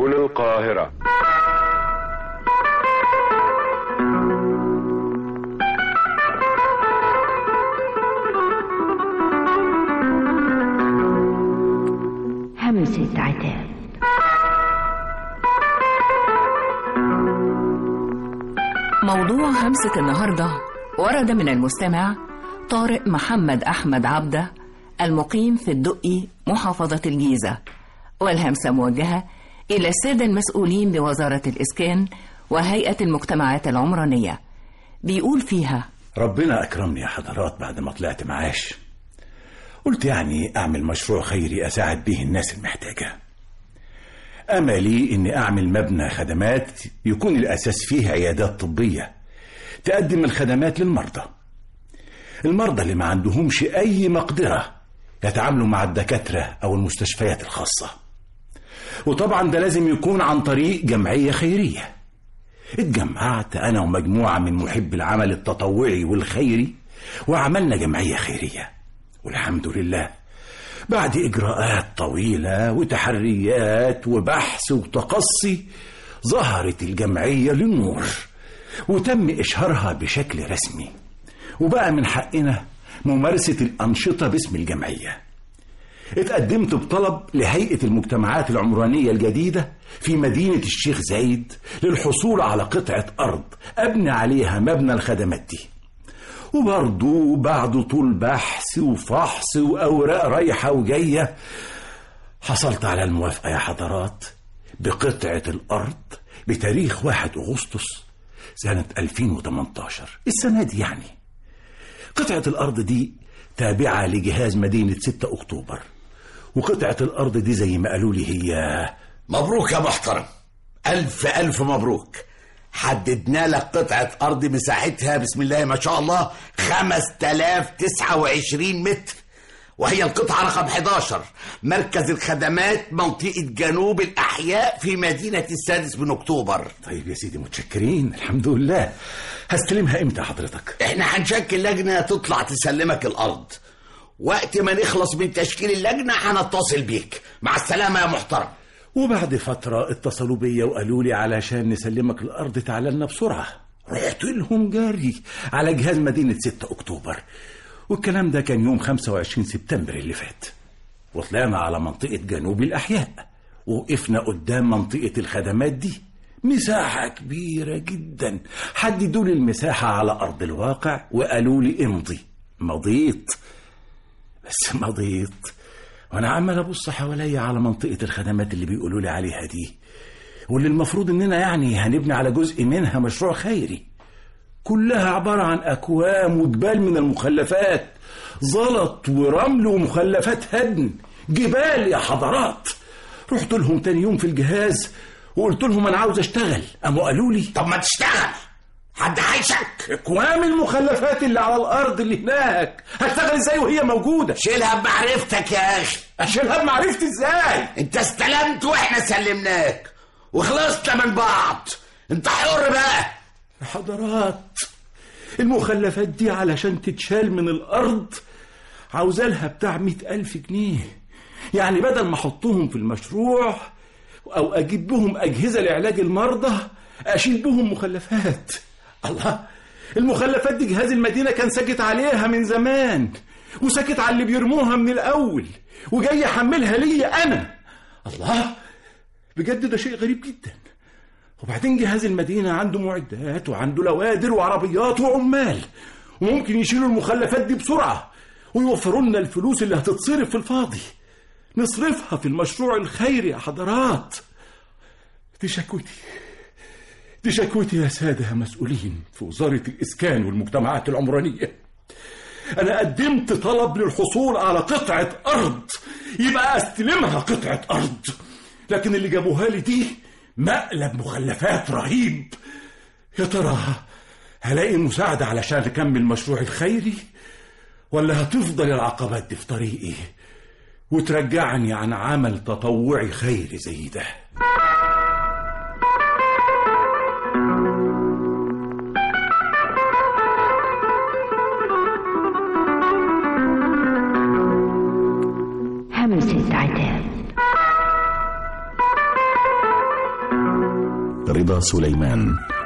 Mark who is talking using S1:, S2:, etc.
S1: سيكون القاهرة
S2: همسة عتاب
S3: موضوع همسة النهاردة ورد من المستمع طارق محمد أحمد عبده المقيم في الدقي محافظة الجيزة والهمسة موجهة إلى السادة المسؤولين بوزارة الإسكان وهيئة المجتمعات العمرانية بيقول فيها
S4: ربنا أكرمني يا حضرات بعد ما طلعت معاش قلت يعني أعمل مشروع خيري أساعد به الناس المحتاجة أملي إني أعمل مبنى خدمات يكون الأساس فيه عيادات طبية تقدم الخدمات للمرضى المرضى اللي ما عندهمش أي مقدرة يتعاملوا مع الدكاترة أو المستشفيات الخاصة وطبعا ده لازم يكون عن طريق جمعية خيرية اتجمعت أنا ومجموعة من محب العمل التطوعي والخيري وعملنا جمعية خيرية والحمد لله بعد إجراءات طويلة وتحريات وبحث وتقصي ظهرت الجمعية للنور وتم إشهارها بشكل رسمي وبقى من حقنا ممارسة الأنشطة باسم الجمعية اتقدمت بطلب لهيئة المجتمعات العمرانية الجديدة في مدينة الشيخ زايد للحصول على قطعة أرض أبني عليها مبنى الخدمات دي وبرضه بعد طول بحث وفحص وأوراق رايحة وجاية حصلت على الموافقة يا حضرات بقطعة الأرض بتاريخ 1 أغسطس سنة 2018 السنة دي يعني قطعة الأرض دي تابعة لجهاز مدينة 6 أكتوبر وقطعة الأرض دي زي ما قالوا لي هي
S5: مبروك يا محترم ألف ألف مبروك حددنا لك قطعة أرض مساحتها بسم الله ما شاء الله 5029 متر وهي القطعة رقم 11 مركز الخدمات منطقة جنوب الأحياء في مدينة السادس من أكتوبر
S4: طيب يا سيدي متشكرين الحمد لله هستلمها امتى حضرتك
S5: احنا هنشكل لجنة تطلع تسلمك الأرض وقت ما نخلص من تشكيل اللجنة هنتصل بيك مع السلامة يا محترم
S4: وبعد فترة اتصلوا بيا وقالوا لي علشان نسلمك الأرض تعالى لنا بسرعة رحت لهم جري على جهاز مدينة 6 أكتوبر والكلام ده كان يوم 25 سبتمبر اللي فات وطلعنا على منطقة جنوب الأحياء وقفنا قدام منطقة الخدمات دي مساحة كبيرة جدا حددوا لي المساحة على أرض الواقع وقالوا لي امضي مضيت بس مضيت وانا عمال ابص حواليا على منطقه الخدمات اللي بيقولوا لي عليها دي واللي المفروض اننا يعني هنبني على جزء منها مشروع خيري كلها عباره عن اكوام وجبال من المخلفات زلط ورمل ومخلفات هدم جبال يا حضرات رحت لهم تاني يوم في الجهاز وقلت لهم انا عاوز اشتغل قاموا قالوا لي
S5: طب ما تشتغل حد هيشك
S4: اكوام المخلفات اللي على الارض اللي هناك هشتغل ازاي وهي موجوده
S5: شيلها بمعرفتك يا أخي
S4: اشيلها بمعرفتي ازاي
S5: انت استلمت واحنا سلمناك وخلصنا من بعض انت حر بقى
S4: يا حضرات المخلفات دي علشان تتشال من الأرض عاوزالها بتاع مئة ألف جنيه يعني بدل ما أحطهم في المشروع أو أجيب بهم أجهزة لعلاج المرضى أشيل بهم مخلفات الله المخلفات دي جهاز المدينة كان ساكت عليها من زمان وساكت على اللي بيرموها من الأول وجاي يحملها ليا أنا الله بجد ده شيء غريب جدا وبعدين جهاز المدينة عنده معدات وعنده لوادر وعربيات وعمال وممكن يشيلوا المخلفات دي بسرعة ويوفروا لنا الفلوس اللي هتتصرف في الفاضي نصرفها في المشروع الخيري يا حضرات دي شكوتي دي شكوتي يا سادة مسؤولين في وزارة الإسكان والمجتمعات العمرانية أنا قدمت طلب للحصول على قطعة أرض يبقى أستلمها قطعة أرض لكن اللي جابوها لي دي مقلب مخلفات رهيب يا ترى هلاقي مساعدة علشان أكمل مشروعي الخيري ولا هتفضل العقبات دي في طريقي وترجعني عن عمل تطوعي خيري زي ده
S2: همسة عتاب
S1: رضا سليمان